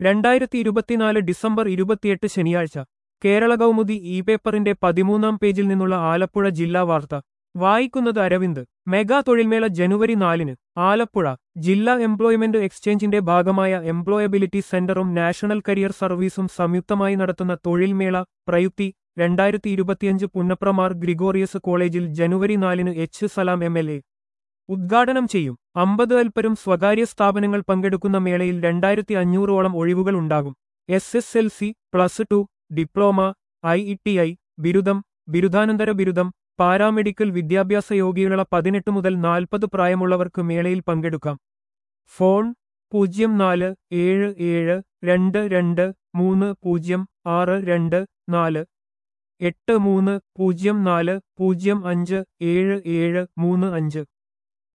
രണ്ടായിരത്തി ഇരുപത്തിനാല് ഡിസംബർ ഇരുപത്തിയെട്ട് ശനിയാഴ്ച കേരള കൗമുദി ഇ പേപ്പറിന്റെ പതിമൂന്നാം പേജിൽ നിന്നുള്ള ആലപ്പുഴ ജില്ലാ വാർത്ത വായിക്കുന്നത് അരവിന്ദ് മെഗാ തൊഴിൽമേള ജനുവരി നാലിന് ആലപ്പുഴ ജില്ലാ എംപ്ലോയ്മെന്റ് എക്സ്ചേഞ്ചിന്റെ ഭാഗമായ എംപ്ലോയബിലിറ്റി സെന്ററും നാഷണൽ കരിയർ സർവീസും സംയുക്തമായി നടത്തുന്ന തൊഴിൽമേള പ്രയുക്തി രണ്ടായിരത്തി ഇരുപത്തിയഞ്ച് പുന്നപ്രമാർ ഗ്രിഗോറിയസ് കോളേജിൽ ജനുവരി നാലിന് H Salam M L A ഉദ്ഘാടനം ചെയ്യും അമ്പത് അൽപ്പരും സ്വകാര്യ സ്ഥാപനങ്ങൾ പങ്കെടുക്കുന്ന മേളയിൽ രണ്ടായിരത്തി അഞ്ഞൂറോളം ഒഴിവുകൾ ഉണ്ടാകും S S L C plus two diploma I E T I ബിരുദം ബിരുദാനന്തര ബിരുദം പാരാമെഡിക്കൽ വിദ്യാഭ്യാസ യോഗ്യതയുള്ള പതിനെട്ട് മുതൽ നാൽപ്പത് പ്രായമുള്ളവർക്ക് മേളയിൽ പങ്കെടുക്കാം ഫോൺ പൂജ്യം നാല് ഏഴ് ഏഴ് രണ്ട് രണ്ട് മൂന്ന് പൂജ്യം ആറ് രണ്ട് നാല് എട്ട് മൂന്ന് പൂജ്യം നാല് പൂജ്യം അഞ്ച് ഏഴ് ഏഴ് മൂന്ന് അഞ്ച്